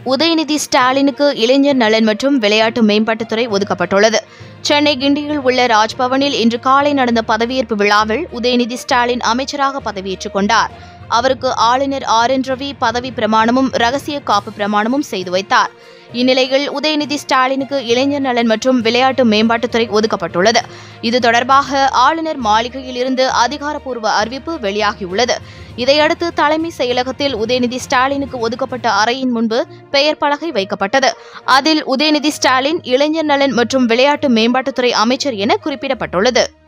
உதயநிதி ஸ்டாலினுக்கு இளைஞர் நலன் மற்றும் விளையாட்டு மேம்பாட்டுத்துறை ஒதுக்கப்பட்டுள்ளது சென்னை கிண்டியில் உள்ள ராஜ்பவனில் இன்று காலை நடந்த பதவியேற்பு விழாவில் உதயநிதி ஸ்டாலின் அமைச்சராக பதவியேற்றுக் கொண்டார் அவருக்கு ஆளுநர் ஆர் என் ரவி பதவி பிரமாணமும் ரகசிய காப்பு பிரமாணமும் செய்து வைத்தார் இந்நிலையில் உதயநிதி ஸ்டாலினுக்கு இளைஞர் நலன் மற்றும் விளையாட்டு மேம்பாட்டுத்துறை ஒதுக்கப்பட்டுள்ளது இது தொடர்பாக ஆளுநர் மாளிகையில் இருந்து அதிகாரப்பூர்வ அறிவிப்பு வெளியாகியுள்ளது இதையடுத்து தலைமை செயலகத்தில் உதயநிதி ஸ்டாலினுக்கு ஒதுக்கப்பட்ட அறையின் முன்பு பெயர் பலகை வைக்கப்பட்டது அதில் உதயநிதி ஸ்டாலின் இளைஞர் நலன் மற்றும் விளையாட்டு மேம்பாட்டுத்துறை அமைச்சர் என குறிப்பிடப்பட்டுள்ளது